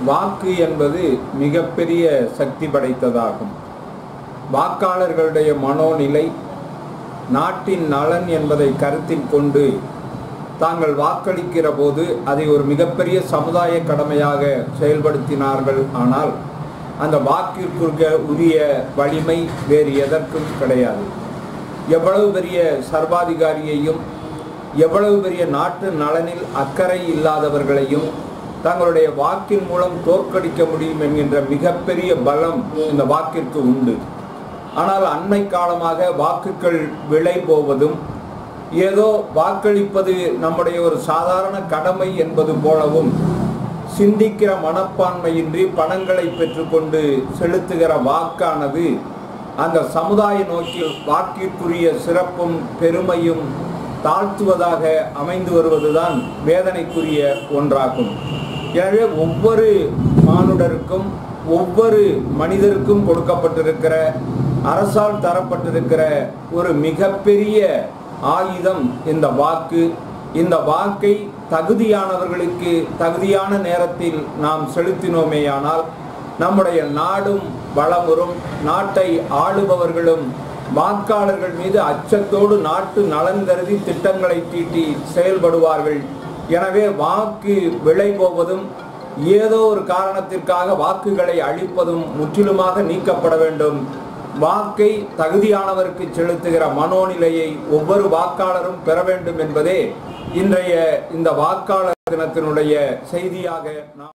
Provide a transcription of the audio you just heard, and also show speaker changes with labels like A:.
A: வாக்கு என்பது மிகப்பெரிய சக்தி படைத்ததாகும் வாக்காளர்களுடைய மனோநிலை நாட்டின் நலன் என்பதை கருத்தில் கொண்டு தாங்கள் வாக்களிக்கிற போது அதை ஒரு மிகப்பெரிய சமுதாய கடமையாக செயல்படுத்தினார்கள் ஆனால் அந்த வாக்கிற்கு உரிய வலிமை வேறு எதற்கும் கிடையாது எவ்வளவு பெரிய சர்வாதிகாரியையும் எவ்வளவு பெரிய நாட்டு நலனில் அக்கறை இல்லாதவர்களையும் தங்களுடைய வாக்கின் மூலம் தோற்கடிக்க முடியும் என்கின்ற மிகப்பெரிய பலம் இந்த வாக்கிற்கு உண்டு ஆனால் அண்மை காலமாக வாக்குகள் விலை போவதும் ஏதோ வாக்களிப்பது நம்முடைய ஒரு சாதாரண கடமை என்பது போலவும் சிந்திக்கிற மனப்பான்மையின்றி பணங்களை பெற்றுக்கொண்டு செலுத்துகிற வாக்கானது அந்த சமுதாய நோக்கில் வாக்கிற்குரிய சிறப்பும் பெருமையும் தாழ்த்துவதாக அமைந்து வருவதுதான் வேதனைக்குரிய ஒன்றாகும் எனவே ஒவ்வொரு மானுடருக்கும் ஒவ்வொரு மனிதருக்கும் கொடுக்கப்பட்டிருக்கிற அரசால் தரப்பட்டிருக்கிற ஒரு மிகப்பெரிய ஆயுதம் இந்த வாக்கு இந்த வாக்கை தகுதியானவர்களுக்கு தகுதியான நேரத்தில் நாம் செலுத்தினோமேயானால் நம்முடைய நாடும் வளமுறும் நாட்டை ஆளுபவர்களும் வாக்காளர்கள் மீது அச்சத்தோடு நாட்டு நலன் கருதி திட்டங்களை தீட்டி செயல்படுவார்கள் எனவே வாக்கு விலை போவதும் ஏதோ ஒரு காரணத்திற்காக வாக்குகளை அழிப்பதும் முற்றிலுமாக நீக்கப்பட வேண்டும் வாக்கை தகுதியானவருக்கு செலுத்துகிற மனோநிலையை ஒவ்வொரு வாக்காளரும் பெற வேண்டும் என்பதே இன்றைய இந்த வாக்காளர் தினத்தினுடைய செய்தியாக நாம்